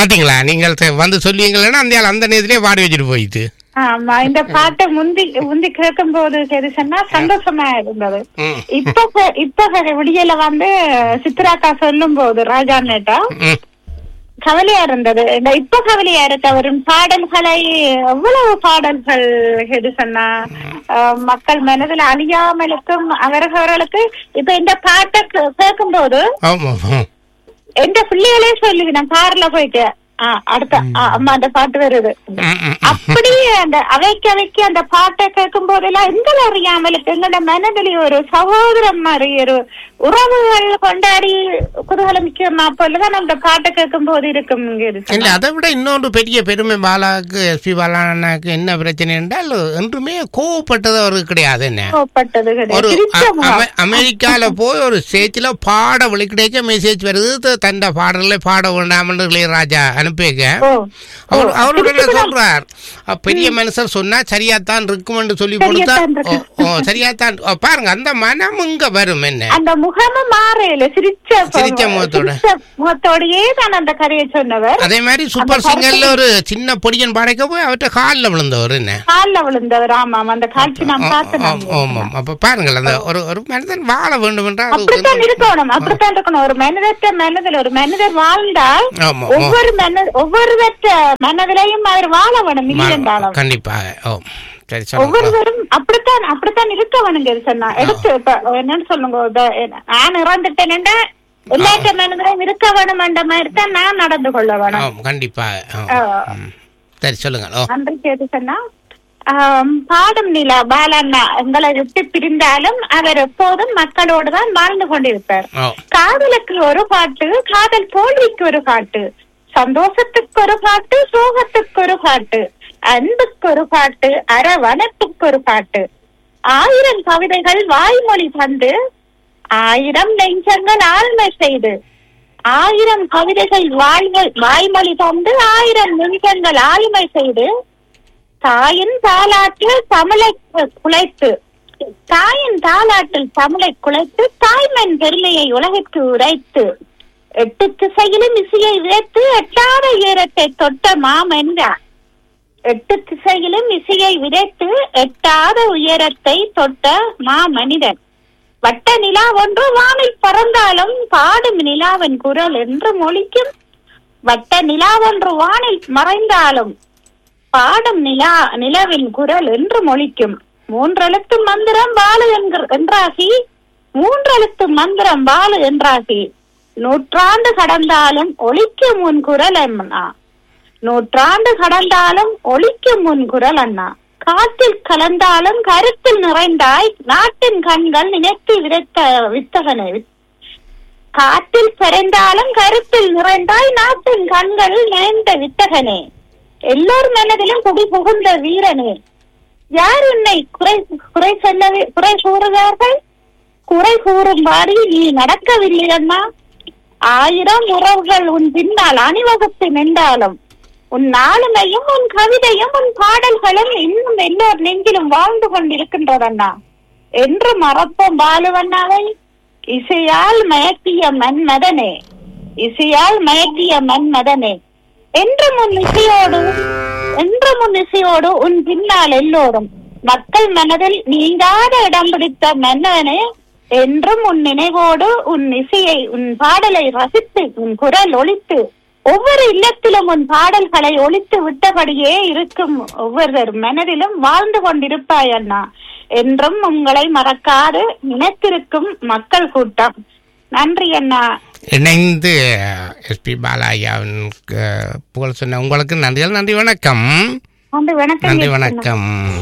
பாத்தீங்களா நீங்கள் செ- வந்து சொல்லுவீங்களா அந்த ஆள் அந்த நேரத்திலே பாடி வச்சுட்டு போயிட்டு ஆமா இந்த பாட்டை முந்தி முந்தி கேட்கும் போது சரி சொன்னா சந்தோஷமா இருந்தது ம். இப்ப ச- இப்ப ச- விடியல வந்து சித்ராக்கா சொல்லும் போது ராஜா நேட்டா ம். கவலையா இருந்தது இந்த இப்ப கவலையா இருக்கு அவரின் பாடல்களை எவ்வளவு பாடல்கள் எது சொன்னா அஹ், மக்கள் மனதில் அழியாமலுக்கும் அவர்களுக்கு இப்ப இந்த பாட்டை கேட்கும் போது ஆமா ம். எந்த பிள்ளைகளே சொல்லுது நான் கார்ல போயிட்டு ஆ, அடுத்த ஆ, அம்மா அந்த பாட்டு வருது ம், ம். அப்படியே அந்த அவைக்க அவைக்க அந்த பாட்டை கேட்கும் போதெல்லாம் எங்களை அறியாமலுக்கு எங்களோட மனதில் ஒரு சகோதரம் மாதிரி ஒரு உறவுகள் கொண்டாடி குதூகலமிக்கமா போலதான் அந்த பாட்டை கேட்கும் போது இருக்கும் இங்க இருக்கு. இல்ல அதை விட இன்னொரு பெரிய பெருமை பாலாவுக்கு எஸ்பி பாலாண்ணாக்கு என்ன பிரச்சனை என்றால் என்றுமே கோவப்பட்டது அவருக்கு கிடையாது என்ன கோவப்பட்டது கிடையாது. ஒரு சிரிச்ச அ- முகம். அமெ- அமெரிக்கால போய் ஒரு ஸ்டேஜ்ல பாட வெளிக்கிடைக்க மெசேஜ் வருது த- தன்னை பாடல்களை பாட வேண்டாம்னு இளையராஜா அனுப்பிக்க ஓ, அவர் ஓ, அவர் உடனே சிரிச்சு சொல்றார் அ, பெரிய மனுஷர் சொன்னா சரியாத்தான் இருக்கும்னு சொல்லி கொடுத்தா சரியாத்தான் ஓ, ஓ சரியாத்தான் ஓ, பாருங்க அந்த மனம் இங்க வரும் என்ன அந்த முகமும் மாறையில சிரிச்ச சிரிச்ச முகத்தோட. சிரிச்ச முகத்தோடயே தான் அந்த கதையை சொன்னவர் அதே மாதிரி சூப்பர் சிங்கர்ல ஒரு சின்ன பொடியன் படைக்க போய் அவர்கிட்ட காலில் விழுந்தவர் என்ன கால்ல விழுந்தவர் ஆமாம் அந்த காட்சி நான் பார்த்தேன் ஆம், ஆமாம் அப்ப பாருங்கள் அந்த ஒரு ஒரு மனிதன் வாழ வேண்டும் என்றால் அது அப்படித்தான் இருக்கணும் அப்படித்தான் இருக்கணும் ஒரு மனிதற்ற மனதில் ஒரு மனிதர் வாழ்ந்தால் ஆமா, ஒவ்வொரு மன ஒவ்வொருவற்ற மனதிலையும் அவர் வாழ வேணும் இல்லை என்றாலும் கண்டிப்பாக ஓ சரி சொல்லுங்க ஒவ்வொருவரும் அப்படித்தான் அப்படித்தான் இருக்க வேணுங்க சொன்னா எடுத்து இப்ப என்னன்னு சொல்லுங்க இப்ப நான் இறந்துட்டேன்டா எல்லாற்ற மனதிலையும் இருக்க வேணும் என்ற மாதிரி தான் நான் நடந்து கொள்ள வேணும் ஆம் கண்டிப்பாக ஆ, ஆ. ம். சரி சொல்லுங்க ஓ நன்றி கேட்டு சொன்னா ஆம், பாடும் நிலா பாலண்ணா எங்களை விட்டு பிரிந்தாலும் அவர் எப்போதும் மக்களோடு தான் வாழ்ந்து கொண்டிருப்பார் ஓ காதலுக்கு ஒரு பாட்டு காதல் தோல்விக்கு ஒரு பாட்டு சந்தோஷத்துக்கு ஒரு பாட்டு சோகத்துக்கு ஒரு பாட்டு அன்புக்கு ஒரு பாட்டு அரவணைப்புக்கு ஒரு பாட்டு ஆயிரம் கவிதைகள் வாய்மொழி தந்து ஆயிரம் நெஞ்சங்கள் ஆழ்மை செய்து ஆயிரம் கவிதைகள் வாய்மொழி வாய்மொழி தந்து ஆயிரம் நெஞ்சங்கள் ஆழ்மை செய்து தாயின் தாலாட்டில் தமிழை குலைத்து தாயின் தாலாட்டில் தமிழை குலைத்து தாய்மன் பெருமையை உலகிற்கு உரைத்து எட்டு திசையிலும் இசையை விதைத்து எட்டாத உயரத்தை தொட்ட மாமன்றார் எட்டு திசையிலும் இசையை விதைத்து எட்டாத உயரத்தை தொட்ட மாமனிதன் வட்ட நிலா ஒன்று வானில் பறந்தாலும் பாடும் நிலாவின் குரல் என்று மொழிக்கும் வட்ட நிலா ஒன்று வானில் மறைந்தாலும் பாடும் நிலா நிலவின் குரல் என்று மொழிக்கும் மூன்றெழுத்து மந்திரம் வாழு என்கிற- என்றாகி மூன்றெழுத்து மந்திரம் வாழு என்றாகி நூற்றாண்டு கடந்தாலும் ஒழிக்கும் உன் குரல் அண்ணா நூற்றாண்டு கடந்தாலும் ஒழிக்கும் உன் குரல் அண்ணா காற்றில் கலந்தாலும் கருத்தில் நிறைந்தாய் நாட்டின் கண்கள் நினைத்து விதைத்த வித்தகனை காற்றில் பிறந்தாலும் கருத்தில் நிறைந்தாய் நாட்டின் கண்கள் நிறைந்த வித்தகனே எல்லோர் மனதிலும் குடி புகுந்த வீரனே யார் உன்னை குறை குறை சொல்ல குறை கூறுகிறார்கள் குறை கூறும்படி நீ நடக்கவில்லை அண்ணா ஆயிரம் உறவுகள் உன் பின்னால் அணிவகுத்து நின்றாலும் உன் ஆளுமையும் உன் கவிதையும் உன் பாடல்களும் இன்னும் எல்லோர் நெஞ்சிலும் வாழ்ந்து கொண்டிருக்கின்றதண்ணா என்று மறப்போம் பாலுவண்ணாவை இசையால் மயக்கிய மன்மதனே இசையால் மயக்கிய மன்மதனே என்றும் உன் இசையோடு என்றும் உன் இசையோடு உன் பின்னால் எல்லோரும் மக்கள் மனதில் நீங்காத இடம் பிடித்த மன்னனே என்றும் உன் நினைவோடு உன் இசையை உன் பாடலை ரசித்து உன் குரல் ஒலித்து ஒவ்வொரு இல்லத்திலும் உன் பாடல்களை ஒலித்து விட்டபடியே இருக்கும் ஒவ்வொருவர் மனதிலும் வாழ்ந்து கொண்டிருப்பாய் அண்ணா என்றும் உங்களை மறக்காது நினைத்திருக்கும் மக்கள் கூட்டம் நன்றி அண்ணா இணைந்து எஸ்பி பாலாயாவின் புகழ் சொன்ன உங்களுக்கு நன்றிகள் நன்றி வணக்கம் நன்றி வணக்கம் நன்றி அண்ணா. வணக்கம்